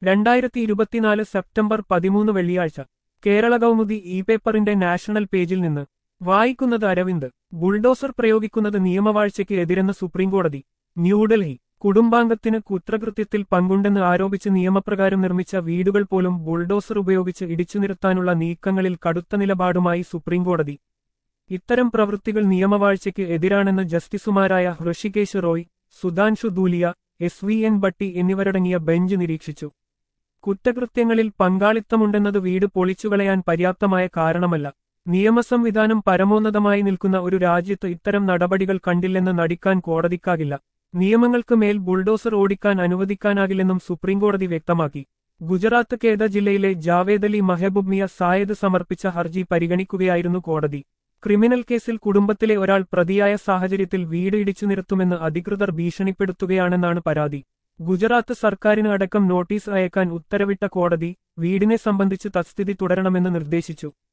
രണ്ടായിരത്തി ഇരുപത്തിനാല് സെപ്റ്റംബർ പതിമൂന്ന് വെള്ളിയാഴ്ച കേരള കൗമുദി ഇ പേപ്പറിന്റെ നാഷണൽ പേജിൽ നിന്ന് വായിക്കുന്നത് അരവിന്ദ് ബുൾഡോസർ പ്രയോഗിക്കുന്നത് നിയമവാഴ്ചയ്ക്ക് എതിരെന്ന് സുപ്രീംകോടതി ന്യൂഡൽഹി കുടുംബാംഗത്തിന് കുറ്റകൃത്യത്തിൽ പങ്കുണ്ടെന്ന് ആരോപിച്ച് നിയമപ്രകാരം നിർമ്മിച്ച വീടുകൾ പോലും ബുൾഡോസർ ഉപയോഗിച്ച് ഇടിച്ചു നിരത്താനുള്ള നീക്കങ്ങളിൽ കടുത്ത നിലപാടുമായി സുപ്രീംകോടതി ഇത്തരം പ്രവൃത്തികൾ നിയമവാഴ്ചയ്ക്ക് എതിരാണെന്ന് ജസ്റ്റിസുമാരായ Hrishikesh Roy Sudhanshu Dhulia S V N Bhatti എന്നിവരടങ്ങിയ ബെഞ്ച് നിരീക്ഷിച്ചു കുറ്റകൃത്യങ്ങളിൽ പങ്കാളിത്തമുണ്ടെന്നത് വീട് പൊളിച്ചുകളയാൻ പര്യാപ്തമായ കാരണമല്ല നിയമസംവിധാനം പരമോന്നതമായി നിൽക്കുന്ന ഒരു രാജ്യത്ത് ഇത്തരം നടപടികൾ കണ്ടില്ലെന്ന് നടിക്കാൻ കോടതിക്കാകില്ല നിയമങ്ങൾക്ക് മേൽ ബുൾഡോസർ ഓടിക്കാൻ അനുവദിക്കാനാകില്ലെന്നും സുപ്രീംകോടതി വ്യക്തമാക്കി ഗുജറാത്ത് കേദ ജില്ലയിലെ ജാവേദ് അലി മഹബൂബ് മിയ സായദ് സമർപ്പിച്ച ഹർജി പരിഗണിക്കുകയായിരുന്നു കോടതി ക്രിമിനൽ കേസിൽ കുടുംബത്തിലെ ഒരാൾ പ്രതിയായ സാഹചര്യത്തിൽ വീട് ഇടിച്ചു നിരത്തുമെന്ന് അധികൃതർ ഭീഷണിപ്പെടുത്തുകയാണെന്നാണ് പരാതി ഗുജറാത്ത് സർക്കാരിന് അടക്കം നോട്ടീസ് അയക്കാൻ ഉത്തരവിട്ട കോടതി വീടിനെ സംബന്ധിച്ച് തസ്തിതി തുടരണമെന്ന് നിർദ്ദേശിച്ചു